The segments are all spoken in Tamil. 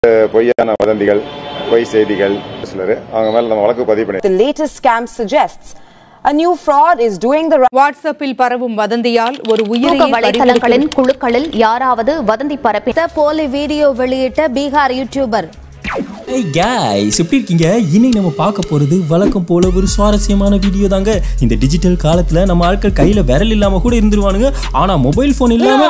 பொய்யான வதந்திகள் பொய் செய்திகள் சிலர் அவங்க மேல நம்ம வழக்கு பதிவு பண்ணி The latest scam suggests a new fraud is doing the வாட்ஸ்அப்பில் பரவும் வதந்தியால் ஒரு சமூக உயிரை வலைதளங்களின் குழுக்களில் யாராவது வதந்தி பரப்பி இந்த போலி வீடியோ வெளியிட்ட பீகார் யூடியூபர் Hey guys எப்படி இருக்கீங்க இன்னைக்கு நம்ம பார்க்க போறது வழக்கம் போல ஒரு சுவாரஸ்யமான வீடியோ தாங்க இந்த டிஜிட்டல் காலத்துல நம்ம ஆட்கள் கையில விரல் இல்லாம கூட இருந்துருவானுங்க ஆனா மொபைல் போன் இல்லாம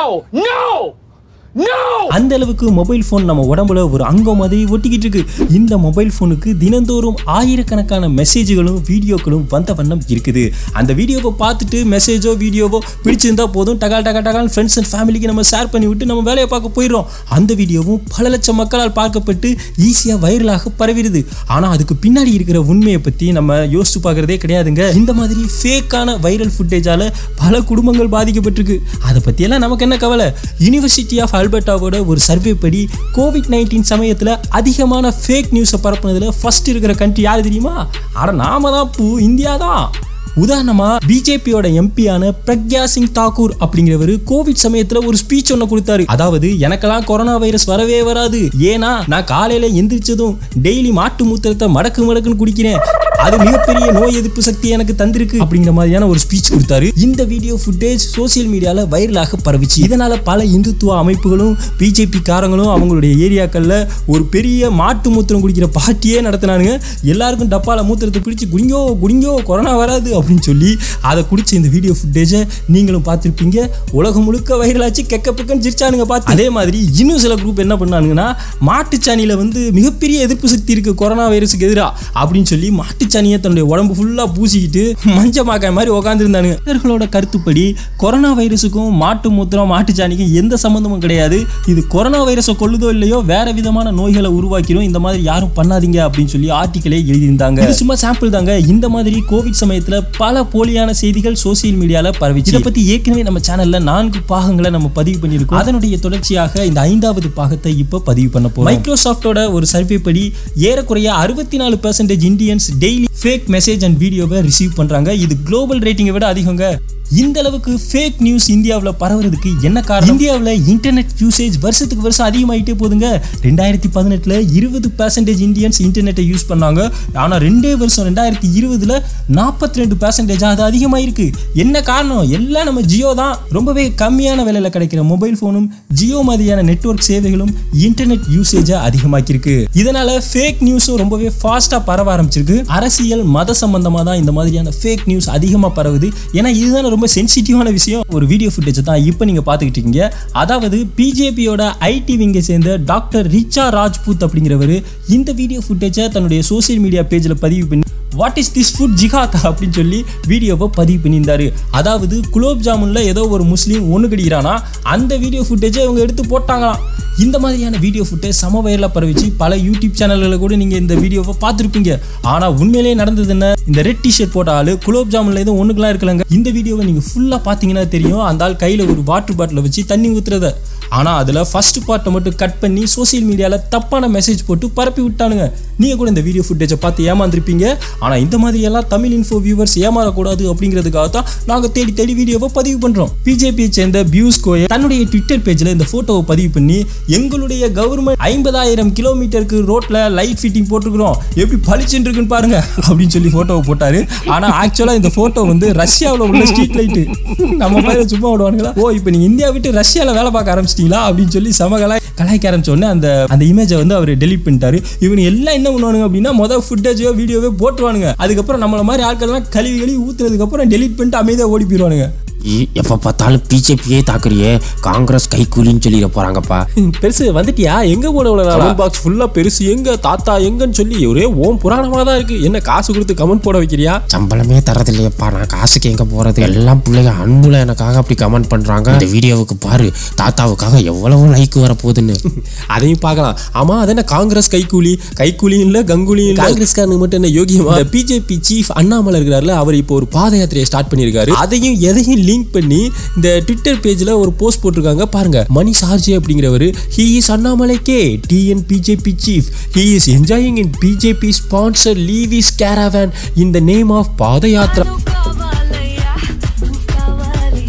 அந்த அளவுக்கு மொபைல் ஃபோன் நம்ம உடம்புல ஒரு அங்கம் மாதிரி ஒட்டிக்கிட்டு இருக்கு இந்த மொபைல் ஃபோனுக்கு தினந்தோறும் ஆயிரக்கணக்கான மெசேஜ்களும் வீடியோக்களும் வந்த வண்ணம் இருக்குது அந்த வீடியோவை பார்த்துட்டு மெசேஜோ வீடியோவோ பிடிச்சிருந்தா போதும் டகால் டகா டகால் ஃப்ரெண்ட்ஸ் அண்ட் ஃபேமிலிக்கு நம்ம ஷேர் பண்ணி விட்டு நம்ம வேலையை பார்க்க போயிடுறோம் அந்த வீடியோவும் பல லட்சம் மக்களால் பார்க்கப்பட்டு ஈஸியாக வைரலாக பரவிடுது ஆனால் அதுக்கு பின்னாடி இருக்கிற உண்மையை பற்றி நம்ம யோசிச்சு பார்க்குறதே கிடையாதுங்க இந்த மாதிரி ஃபேக்கான வைரல் ஃபுட்டேஜால் பல குடும்பங்கள் பாதிக்கப்பட்டிருக்கு அதை பற்றியெல்லாம் நமக்கு என்ன கவலை யூனிவர்சிட்டி ஆஃப் அல்பர்டாவோட ஒரு சர்வே படி கோவிட் நைன்டீன் சமயத்தில் அதிகமான ஃபேக் நியூஸை பரப்புனதில் ஃபர்ஸ்ட் இருக்கிற கண்ட்ரி யார் தெரியுமா அட நாம தான் பூ இந்தியா தான் உதாரணமா பிஜேபியோட எம்பியான பிரக்யா சிங் தாக்கூர் அப்படிங்கிறவர் கோவிட் சமயத்துல ஒரு ஸ்பீச் ஒன்று கொடுத்தாரு அதாவது எனக்கெல்லாம் கொரோனா வைரஸ் வரவே வராது ஏன்னா நான் காலையில எந்திரிச்சதும் டெய்லி மாட்டு மூத்திரத்தை மடக்கு மடக்குன்னு குடிக்கிறேன் அது மிகப்பெரிய நோய் எதிர்ப்பு சக்தி எனக்கு தந்திருக்கு அப்படிங்கிற மாதிரியான ஒரு ஸ்பீச் கொடுத்தாரு இந்த வீடியோ ஃபுட்டேஜ் சோசியல் மீடியால வைரலாக பரவிச்சு இதனால பல இந்துத்துவ அமைப்புகளும் பிஜேபி காரங்களும் அவங்களுடைய ஏரியாக்கள்ல ஒரு பெரிய மாட்டு மூத்திரம் குடிக்கிற பார்ட்டியே நடத்தினானுங்க எல்லாருக்கும் டப்பால மூத்திரத்தை பிடிச்சு குடிங்கோ குடிங்கோ கொரோனா வராது அப்படின்னு சொல்லி அதை குடிச்ச இந்த வீடியோ ஃபுட்டேஜை நீங்களும் பார்த்துருப்பீங்க உலகம் முழுக்க வைரலாச்சு கெக்க பக்கன்னு சிரிச்சானுங்க பார்த்து அதே மாதிரி இன்னும் சில குரூப் என்ன பண்ணானுங்கன்னா மாட்டுச்சாணியில வந்து மிகப்பெரிய எதிர்ப்பு சக்தி இருக்கு கொரோனா வைரஸுக்கு எதிராக அப்படின்னு சொல்லி மாட்டுச்சாணியை தன்னுடைய உடம்பு ஃபுல்லாக பூசிக்கிட்டு மஞ்ச மாக்காய் மாதிரி உட்காந்துருந்தானுங்க இவர்களோட கருத்துப்படி கொரோனா வைரஸுக்கும் மாட்டு மூத்திரம் மாட்டுச்சாணிக்கும் எந்த சம்மந்தமும் கிடையாது இது கொரோனா வைரஸை கொள்ளுதோ இல்லையோ வேற விதமான நோய்களை உருவாக்கிடும் இந்த மாதிரி யாரும் பண்ணாதீங்க அப்படின்னு சொல்லி ஆர்டிக்கலே எழுதியிருந்தாங்க இது சும்மா சாம்பிள் தாங்க இந்த மாதிரி கோவிட் சமயத்துல பல போலியான செய்திகள் சோசியல் மீடியால பரவிச்சு இதை பத்தி ஏற்கனவே நம்ம சேனல்ல நான்கு பாகங்களை நம்ம பதிவு பண்ணியிருக்கோம் அதனுடைய தொடர்ச்சியாக இந்த ஐந்தாவது பாகத்தை இப்போ பதிவு பண்ண போறோம் மைக்ரோசாஃப்டோட ஒரு சர்வே படி ஏறக்குறைய அறுபத்தி நாலு percentage Indians daily fake message and வீடியோவை ரிசீவ் பண்றாங்க இது குளோபல் ரேட்டிங்கை விட அதிகங்க இந்த அளவுக்கு ஃபேக் நியூஸ் இந்தியாவில் பரவுறதுக்கு என்ன காரணம் இந்தியாவில் இன்டர்நெட் யூசேஜ் வருஷத்துக்கு வருஷம் அதிகமாயிட்டே போகுதுங்க ரெண்டாயிரத்தி பதினெட்டில் இருபது பர்சன்டேஜ் இந்தியன்ஸ் இன்டர்நெட்டை யூஸ் பண்ணாங்க ஆனால் ரெண்டே வருஷம் ரெண்டாயிரத்தி இருபதுல நாற்பத்தி ரெண்டு பர்சன்டேஜ் அது அதிகமாயிருக்கு என்ன காரணம் எல்லாம் நம்ம ஜியோ தான் ரொம்பவே கம்மியான விலையில் கிடைக்கிற மொபைல் ஃபோனும் ஜியோ மாதிரியான நெட்வொர்க் சேவைகளும் இன்டர்நெட் யூசேஜை அதிகமாக்கியிருக்கு இதனால ஃபேக் நியூஸும் ரொம்பவே ஃபாஸ்ட்டாக பரவ ஆரம்பிச்சிருக்கு அரசியல் மத சம்பந்தமாக தான் இந்த மாதிரியான ஃபேக் நியூஸ் அதிகமாக பரவுது ஏன்னா இதுதான் ரொம்ப சென்சிட்டிவான விஷயம் ஒரு வீடியோ ஃபுட்டேஜ் தான் இப்போ நீங்கள் பார்த்துக்கிட்டு இருக்கீங்க அதாவது பிஜேபியோட ஐடி விங்கை சேர்ந்த டாக்டர் ரிச்சா ராஜ்பூத் அப்படிங்கிறவர் இந்த வீடியோ ஃபுட்டேஜை தன்னுடைய சோஷியல் மீடியா பேஜில் பதிவு பண்ணி வாட் இஸ் திஸ் ஃபுட் ஜிகாத் அப்படின்னு சொல்லி வீடியோவை பதிவு பண்ணியிருந்தாரு அதாவது குலோப் ஜாமுனில் ஏதோ ஒரு முஸ்லீம் ஒன்று கிடைக்கிறானா அந்த வீடியோ ஃபுட்டேஜை அவங்க எடுத்து போட்டாங்களாம் இந்த மாதிரியான வீடியோ ஃபுட்டேஜ் சம வைரலாக பரவிச்சு பல யூடியூப் சேனல்களில் கூட நீங்கள் இந்த வீடியோவை பார்த்துருப்பீங்க ஆனால் உண்மையிலேயே நடந்தது என்ன இந்த ரெட் டிஷர்ட் போட்ட ஆளு குலோப் ஜாமுனில் எதுவும் ஒன்றுக்கெல்லாம் இருக்கலங்க இந்த வீடியோவை நீங்கள் ஃபுல்லாக பார்த்தீங்கன்னா தெரியும் அந்த ஆள் கையில் ஒரு வாட்டர் பாட்டிலை வச்சு தண்ணி ஊற்றுறத ஆனால் அதில் ஃபர்ஸ்ட் பார்ட்டை மட்டும் கட் பண்ணி சோஷியல் மீடியாவில் தப்பான மெசேஜ் போட்டு பரப்பி விட்டானுங்க நீங்கள் கூட இந்த வீடியோ ஃபுட்டேஜை பார்த்து ஏமாந்துருப்பீங்க ஆனால் இந்த மாதிரி எல்லாம் தமிழ் இன்ஃபோ வியூவர்ஸ் ஏமாறக்கூடாது அப்படிங்கிறதுக்காக தான் நாங்கள் தேடி தேடி வீடியோவை பதிவு பண்ணுறோம் பிஜேபியை சேர்ந்த பியூஸ் கோயல் தன்னுடைய ட்விட்டர் பேஜில் இந்த ஃபோட்டோவை பதிவு பண்ணி எங்களுடைய கவர்மெண்ட் ஐம்பதாயிரம் கிலோமீட்டருக்கு ரோட்டில் லைட் ஃபிட்டிங் போட்டுருக்குறோம் எப்படி பளிச்சுன்னு இருக்குன்னு பாருங்க அப்படின்னு சொல்லி ஃபோட்டோவை போட்டாரு ஆனால் ஆக்சுவலாக இந்த ஃபோட்டோ வந்து ரஷ்யாவில் உள்ள ஸ்ட்ரீட் லைட்டு நம்ம மாதிரி சும்மா விடுவானுங்களா ஓ இப்போ நீங்கள் இந்தியா விட்டு ரஷ்யாவில் வேலை பார்க்க ஆரம்பிச்சிட்டீங்களா அப்படின்னு சொல்லி சம கலாய் கலாய்க்க ஆரம்பிச்ச உடனே அந்த அந்த இமேஜை வந்து அவர் டெலிட் பண்ணிட்டாரு இவனு எல்லாம் என்ன பண்ணுவானுங்க அப்படின்னா மொதல் ஃபுட்டேஜோ வீடியோவே போட்டுருவானுங்க அதுக்கப்புறம் நம்மள மாதிரி ஆட்கள்லாம் கழுவி கழுவி ஊத்துனதுக்கப்புறம் டெலிட் பண்ணிட்டு அமைதியாக ஓடி போயிடுவானுங்க இ- எப்ப பார்த்தாலும் பிஜேபியே தாக்குறியே காங்கிரஸ் கைக்கூலின்னு சொல்லிட போறாங்கப்பா பெருசு வந்துட்டியா எங்க போன கமெண்ட் பாக்ஸ் ஃபுல்லா பெருசு எங்க தாத்தா எங்கன்னு சொல்லி ஒரே ஓம் புராணமா தான் இருக்கு என்ன காசு கொடுத்து கமெண்ட் போட வைக்கிறியா சம்பளமே தரதில்லையப்பா நான் காசுக்கு எங்க போறது எல்லாம் பிள்ளைங்க அன்புல எனக்காக அப்படி கமெண்ட் பண்றாங்க இந்த வீடியோவுக்கு பாரு தாத்தாவுக்காக எவ்வளவு லைக் வரப்போகுதுன்னு அதையும் பார்க்கலாம் ஆமா அது என்ன காங்கிரஸ் கைக்கூலி கைக்கூலியும் இல்ல கங்குலியும் இல்ல காங்கிரஸ்காரனுக்கு மட்டும் என்ன யோகியமா பிஜேபி சீஃப் அண்ணாமலை இருக்கிறாருல அவர் இப்போ ஒரு பாத யாத்திரையை ஸ்டார்ட் பண்ணியிருக்காரு அதையும் எதையும் லிங்க் பண்ணி இந்த ட்விட்டர் பேஜ்ல ஒரு போஸ்ட் போட்டிருக்காங்க பாருங்க மணி சார்ஜே அப்படிங்கிறவர் he is Annamalai K TN BJP chief he is enjoying in BJP sponsor lavish caravan in the name of pada yatra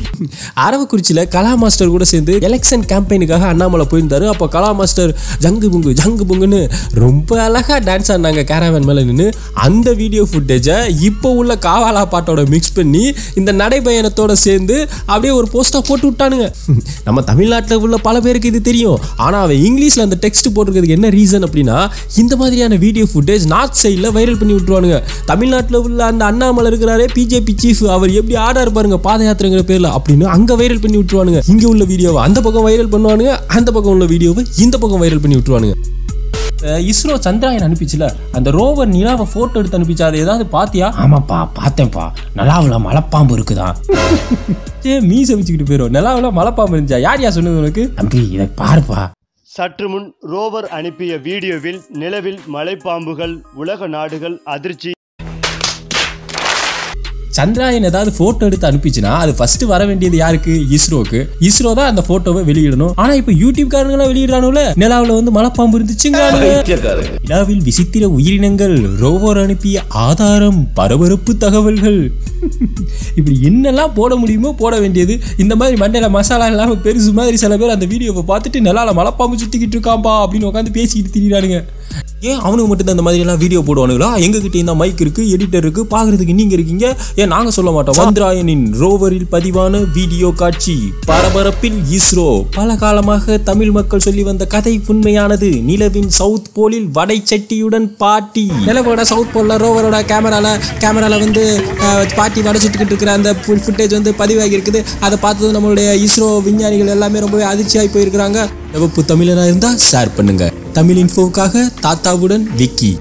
அரவக்குறிச்சியில் Kala master கூட சேர்ந்து எலெக்ஷன் கேம்பெயினுக்காக அண்ணாமலை போயிருந்தாரு அப்போ கலா மாஸ்டர் ஜங்கு புங்கு ஜங்கு புங்குன்னு ரொம்ப அழகாக டான்ஸ் ஆடினாங்க கேரவன் மேலே நின்று அந்த வீடியோ ஃபுட்டேஜை இப்போ உள்ள காவாலா பாட்டோட மிக்ஸ் பண்ணி இந்த நடைபயணத்தோட சேர்ந்து அப்படியே ஒரு போஸ்டாக போட்டு விட்டானுங்க நம்ம தமிழ்நாட்டில் உள்ள பல பேருக்கு இது தெரியும் ஆனால் அவன் இங்கிலீஷில் அந்த டெக்ஸ்ட் போட்டிருக்கிறதுக்கு என்ன ரீசன் அப்படின்னா இந்த மாதிரியான வீடியோ ஃபுட்டேஜ் நார்த் சைடில் வைரல் பண்ணி விட்டுருவானுங்க தமிழ்நாட்டில் உள்ள அந்த அண்ணாமலை இருக்கிறாரே பிஜேபி சீஃப் அவர் எப்படி ஆடாரு பாருங்க பாத யாத்திரைங்கிற பேர்ல அப்படின்னு அங்க வைரல் பண்ணி விட்டுருவானுங்க இங்க உள்ள வீடியோவை அந்த பக்கம் வைரல் பண்ணுவானுங்க அந்த பக்கம் உள்ள வீடியோவை இந்த பக்கம் வைரல் பண்ணி விட்டுருவானுங்க அஹ் இஸ்ரோ சந்திராயன் அனுப்பிச்சுல அந்த ரோவர் நிலாவை போட்டோ எடுத்து அனுப்பிச்சு அதை ஏதாவது பாத்தியா ஆமாப்பா பார்த்தேன்ப்பா நல்லாவுல மலைப்பாம்பு இருக்குதான் ஏ மீச வச்சுக்கிட்டு போயிடும் நிலாவில் மலைப்பாம்பு இருந்துச்சா யார் யார் சொன்னது உனக்கு தம்பி இதை பாருப்பா சற்று முன் ரோவர் அனுப்பிய வீடியோவில் நிலவில் மலைப்பாம்புகள் உலக நாடுகள் அதிர்ச்சி சந்திராயன் ஏதாவது போட்டோ எடுத்து அனுப்பிச்சுன்னா அது ஃபர்ஸ்ட் வர வேண்டியது யாருக்கு இஸ்ரோக்கு இஸ்ரோ தான் அந்த போட்டோவை வெளியிடணும் ஆனா இப்ப யூடியூப் காரங்களா வெளியிடறானுல நிலாவுல வந்து மலைப்பாம்பு இருந்துச்சுங்க நிலாவில் விசித்திர உயிரினங்கள் ரோவர் அனுப்பிய ஆதாரம் பரபரப்பு தகவல்கள் இப்படி என்னெல்லாம் போட முடியுமோ போட வேண்டியது இந்த மாதிரி மண்டையில மசாலா இல்லாம பெருசு மாதிரி சில பேர் அந்த வீடியோவை பார்த்துட்டு நிலால மலைப்பாம்பு சுத்திக்கிட்டு இருக்காம்பா அப்படின்னு உட்காந்து பேசிக்கிட்டு திரியிறானுங்க ஏன் அவனுக்கு மட்டும் தான் இந்த மாதிரி எல்லாம் வீடியோ போடுவானுங்களா எங்ககிட்ட இந்த மைக் இருக்கு எடிட்டர் இருக்கு பாக்குறதுக்கு நீங்க இருக்கீங்க ஏன் நாங்க சொல்ல மாட்டோம் சந்திராயனின் ரோவரில் பதிவான வீடியோ காட்சி பரபரப்பில் இஸ்ரோ பல காலமாக தமிழ் மக்கள் சொல்லி வந்த கதை உண்மையானது நிலவின் சவுத் போலில் வடை சட்டியுடன் பாட்டி நிலவோட சவுத் போல்ல ரோவரோட கேமரால கேமரால வந்து அஹ், பாட்டி வடை சுட்டுக்கிட்டு இருக்கிற அந்த ஃபுட்டேஜ் வந்து பதிவாகி இருக்குது அதை பார்த்தது நம்மளுடைய இஸ்ரோ விஞ்ஞானிகள் எல்லாமே ரொம்பவே அதிர்ச்சியாகி போயிருக்கிறாங்க எவப்பு தமிழனா இருந்தா ஷேர் பண்ணுங்க தமிழ் இன்ஃபோவுக்காக தாத்தாவுடன் விக்கி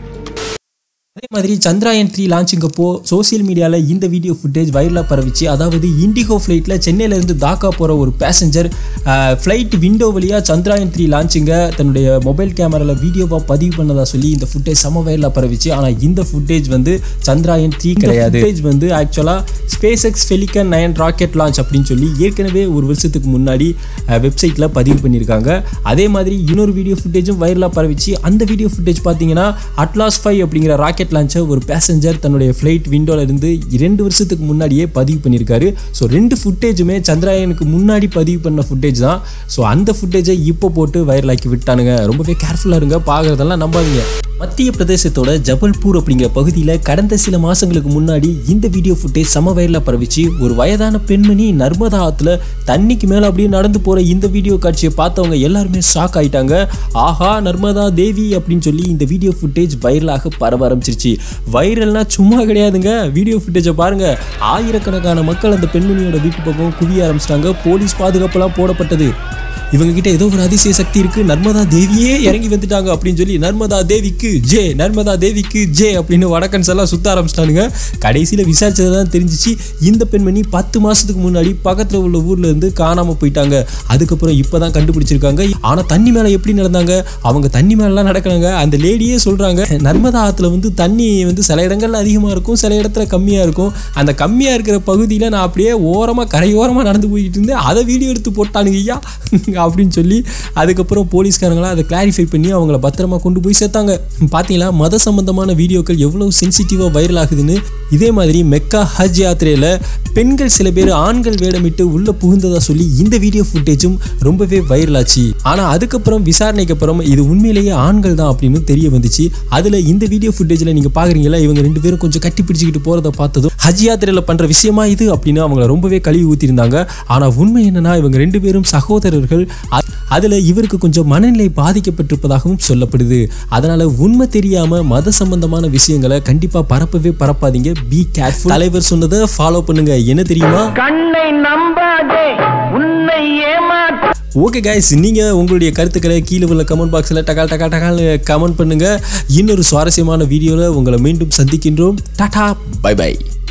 அதே மாதிரி சந்திராயன் த்ரீ லான்ச்சிங்கப்போ சோஷியல் மீடியாவில் இந்த வீடியோ ஃபுட்டேஜ் வைரலாக பரவிச்சு அதாவது இண்டிகோ ஃப்ளைட்டில் சென்னையிலேருந்து தாக்கா போகிற ஒரு பேசஞ்சர் ஃப்ளைட் விண்டோ வழியாக சந்திராயன் த்ரீ லான்ச்சிங்க தன்னுடைய மொபைல் கேமராவில் வீடியோவாக பதிவு பண்ணதா சொல்லி இந்த ஃபுட்டேஜ் செம வைரலாக பரவிச்சு ஆனால் இந்த ஃபுட்டேஜ் வந்து சந்திராயன் த்ரீ கிடையாது ஃபுட்டேஜ் வந்து ஆக்சுவலாக space X Falcon nine rocket launch அப்படின்னு சொல்லி ஏற்கனவே ஒரு வருஷத்துக்கு முன்னாடி வெப்சைட்டில் பதிவு பண்ணியிருக்காங்க அதே மாதிரி இன்னொரு வீடியோ ஃபுட்டேஜும் வைரலாக பரவிச்சு அந்த வீடியோ ஃபுட்டேஜ் பார்த்தீங்கன்னா அட்லாஸ் ஃபைவ் அப்படிங்கிற ராக்கெட் லான்ச்சை ஒரு பேசஞ்சர் தன்னுடைய ஃப்ளைட் விண்டோல இருந்து இரண்டு வருஷத்துக்கு முன்னாடியே பதிவு பண்ணியிருக்காரு ஸோ ரெண்டு ஃபுட்டேஜுமே சந்திராயனுக்கு முன்னாடி பதிவு பண்ண ஃபுட்டேஜ் தான் ஸோ அந்த ஃபுட்டேஜை இப்போ போட்டு வைரலாக்கி விட்டானுங்க ரொம்பவே கேர்ஃபுல்லாக இருங்க பார்க்குறதெல்லாம் நம்பாதீங்க மத்திய பிரதேசத்தோட ஜபல்பூர் அப்படிங்கிற பகுதியில் கடந்த சில மாசங்களுக்கு முன்னாடி இந்த வீடியோ ஃபுட்டேஜ் சம வைரலாக பரவிச்சு ஒரு வயதான பெண்மணி நர்மதா ஆத்துல தண்ணிக்கு மேலே அப்படியே நடந்து போகிற இந்த வீடியோ காட்சியை பார்த்தவங்க எல்லாருமே ஷாக் ஆயிட்டாங்க ஆஹா நர்மதா தேவி அப்படின்னு சொல்லி இந்த வீடியோ ஃபுட்டேஜ் வைரலாக பரவ ஆரம்பிச்சிருச்சு வைரல்னா சும்மா கிடையாதுங்க வீடியோ ஃபுட்டேஜை பாருங்க ஆயிரக்கணக்கான மக்கள் அந்த பெண்மணியோட வீட்டு பக்கம் குவிய ஆரம்பிச்சிட்டாங்க போலீஸ் பாதுகாப்புலாம் போடப்பட்டது இவங்க கிட்ட ஏதோ ஒரு அதிசய சக்தி இருக்கு நர்மதா தேவியே இறங்கி வந்துட்டாங்க அப்படின்னு சொல்லி நர்மதா தேவிக்கு ஜே நர்மதா தேவிக்கு ஜே அப்படின்னு வடக்கன்ஸ் எல்லாம் சுத்த ஆரம்பிச்சிட்டானுங்க கடைசியில் விசாரிச்சது தான் தெரிஞ்சிச்சு இந்த பெண்மணி பத்து மாசத்துக்கு முன்னாடி பக்கத்தில் உள்ள ஊர்ல இருந்து காணாம போயிட்டாங்க அதுக்கப்புறம் இப்பதான் கண்டுபிடிச்சிருக்காங்க ஆனா தண்ணி மேல எப்படி நடந்தாங்க அவங்க தண்ணி மேலலாம் நடக்கிறாங்க அந்த லேடியே சொல்றாங்க நர்மதா ஆத்துல வந்து தண்ணி வந்து சில இடங்கள்ல அதிகமா இருக்கும் சில இடத்துல கம்மியா இருக்கும் அந்த கம்மியா இருக்கிற பகுதியில நான் அப்படியே ஓரமா கரையோரமா நடந்து போயிட்டு இருந்தேன் அதை வீடியோ எடுத்து போட்டானுங்க ஐயா அப்படின்னு சொல்லி அதுக்கப்புறம் போலீஸ்காரங்களாம் அதை கிளாரிஃபை பண்ணி அவங்கள பத்திரமா கொண்டு போய் சேர்த்தாங்க பார்த்தீங்களா மத சம்பந்தமான வீடியோக்கள் எவ்வளவு சென்சிட்டிவாக வைரல் ஆகுதுன்னு இதே மாதிரி மெக்கா ஹஜ் யாத்திரையில் பெண்கள் சில பேர் ஆண்கள் வேடமிட்டு உள்ள புகுந்ததா சொல்லி இந்த வீடியோ ஃபுட்டேஜும் ரொம்பவே வைரல் ஆச்சு ஆனால் அதுக்கப்புறம் விசாரணைக்கு அப்புறம் இது உண்மையிலேயே ஆண்கள் தான் அப்படின்னு தெரிய வந்துச்சு அதில் இந்த வீடியோ ஃபுட்டேஜில் நீங்கள் பார்க்குறீங்களா இவங்க ரெண்டு பேரும் கொஞ்சம் கட்டி பிடிச்சிக்கிட்டு போகிறத பார்த்ததும் ஹஜ் யாத்திரையில் பண்ணுற விஷயமா இது அப்படின்னு அவங்கள ரொம்பவே கழுவி ஊற்றிருந்தாங்க ஆனால் உண்மை என்னன்னா இவங்க ரெண்டு பேரும் சகோதரர்கள் அ- அதுல இவருக்கு கொஞ்சம் மனநிலை பாதிக்கப்பட்டிருப்பதாகவும் சொல்லப்படுது அதனால உண்மை தெரியாம மத சம்பந்தமான விஷயங்களை கண்டிப்பா பரப்பவே பரப்பாதீங்க பி கேர்ஃபுல் தலைவர் சொன்னதை ஃபாலோ பண்ணுங்க என்ன தெரியுமா கண்ணை நம்பாதே உன்னை ஏமாற்ற ஓகே கைஸ் நீங்க உங்களுடைய கருத்துக்களை கீழே உள்ள கமெண்ட் பாக்ஸ்ல டகால் டகால் டகால் கமெண்ட் பண்ணுங்க இன்னொரு சுவாரஸ்யமான வீடியோல உங்களை மீண்டும் சந்திக்கின்றோம் டாடா பை பை